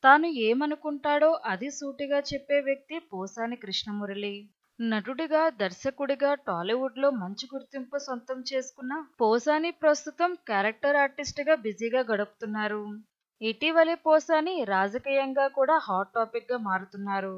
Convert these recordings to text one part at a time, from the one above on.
తాను ఏమనుకుంటాడో అది సూటిగా చెప్పే వ్యక్తి పోసాని కృష్ణమురళి నటుడిగా దర్శకుడిగా టాలీవుడ్లో మంచి గుర్తింపు సొంతం చేసుకున్న పోసాని ప్రస్తుతం క్యారెక్టర్ ఆర్టిస్ట్గా బిజీగా గడుపుతున్నారు ఇటీవలే పోసాని రాజకీయంగా కూడా హాట్ టాపిక్గా మారుతున్నారు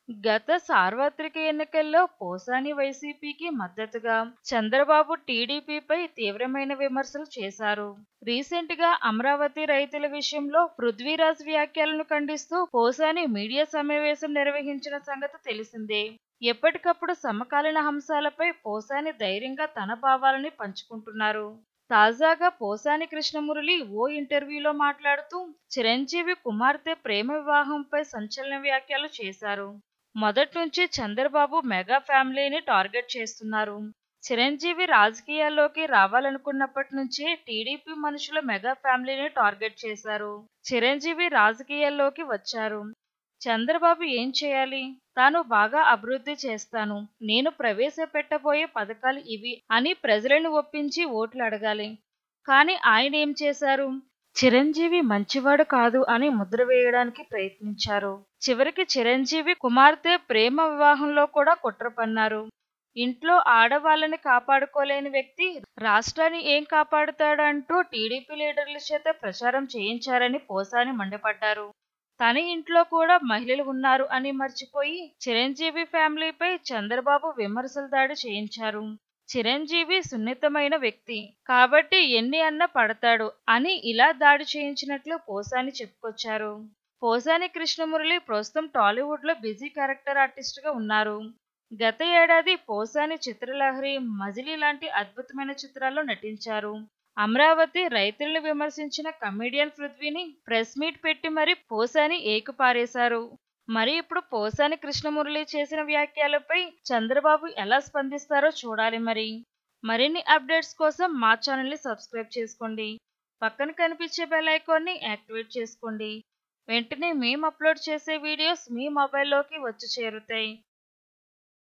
గత సార్వత్రిక ఎన్నికల్లో పోసాని వైసీపీకి మద్దతుగా చంద్రబాబు టీడీపీపై తీవ్రమైన విమర్శలు చేశారు రీసెంట్ గా అమరావతి రైతుల విషయంలో పృథ్వీరాజ్ వ్యాఖ్యలను ఖండిస్తూ పోసాని మీడియా సమావేశం నిర్వహించిన సంగతి తెలిసిందే ఎప్పటికప్పుడు సమకాలీన అంశాలపై పోసాని ధైర్యంగా తన భావాలని పంచుకుంటున్నారు తాజాగా పోసాని కృష్ణమురళి ఓ ఇంటర్వ్యూలో మాట్లాడుతూ చిరంజీవి కుమార్తె ప్రేమ వివాహంపై సంచలన వ్యాఖ్యలు చేశారు మొదటి నుంచి చంద్రబాబు మెగా ఫ్యామిలీని టార్గెట్ చేస్తున్నారు చిరంజీవి రాజకీయాల్లోకి రావాలనుకున్నప్పటి నుంచే టీడీపీ మనుషులు మెగా ఫ్యామిలీని టార్గెట్ చేశారు చిరంజీవి రాజకీయాల్లోకి వచ్చారు చంద్రబాబు ఏం చేయాలి తాను బాగా అభివృద్ధి చేస్తాను నేను ప్రవేశపెట్టబోయే పథకాలు ఇవి అని ప్రజలను ఒప్పించి ఓట్లు అడగాలి కానీ ఆయన ఏం చేశారు చిరంజీవి మంచివాడు కాదు అని ముద్ర వేయడానికి ప్రయత్నించారు చివరికి చిరంజీవి కుమార్తె ప్రేమ వివాహంలో కూడా కుట్ర పన్నారు ఇంట్లో ఆడవాళ్ళని కాపాడుకోలేని వ్యక్తి రాష్ట్రాన్ని ఏం కాపాడుతాడంటూ టీడీపీ లీడర్ల చేత ప్రచారం చేయించారని పోసాని మండిపడ్డారు తన ఇంట్లో కూడా మహిళలు ఉన్నారు అని మర్చిపోయి చిరంజీవి ఫ్యామిలీపై చంద్రబాబు విమర్శల దాడి చేయించారు చిరంజీవి సున్నితమైన వ్యక్తి కాబట్టి ఎన్ని అన్న పడతాడు అని ఇలా దాడి చేయించినట్లు పోసాని చెప్పుకొచ్చారు పోసాని కృష్ణమురళి ప్రస్తుతం టాలీవుడ్ లో బిజీ క్యారెక్టర్ ఆర్టిస్ట్ గా ఉన్నారు గత ఏడాది పోసాని చిత్రలహరి మజిలీ లాంటి అద్భుతమైన చిత్రాల్లో నటించారు అమరావతి రైతులను విమర్శించిన కమెడియన్ పృథ్వీని ప్రెస్ మీట్ పెట్టి మరీ పోసాని ఏకుపారేశారు మరి ఇప్పుడు పోసాని కృష్ణమురళి చేసిన వ్యాఖ్యలపై చంద్రబాబు ఎలా స్పందిస్తారో చూడాలి మరి మరిన్ని అప్డేట్స్ కోసం మా ఛానల్ని సబ్స్క్రైబ్ చేసుకోండి పక్కన కనిపించే బెల్ ఐకాన్ని యాక్టివేట్ చేసుకోండి వెంటనే మేము అప్లోడ్ చేసే వీడియోస్ మీ మొబైల్లోకి వచ్చి చేరుతాయి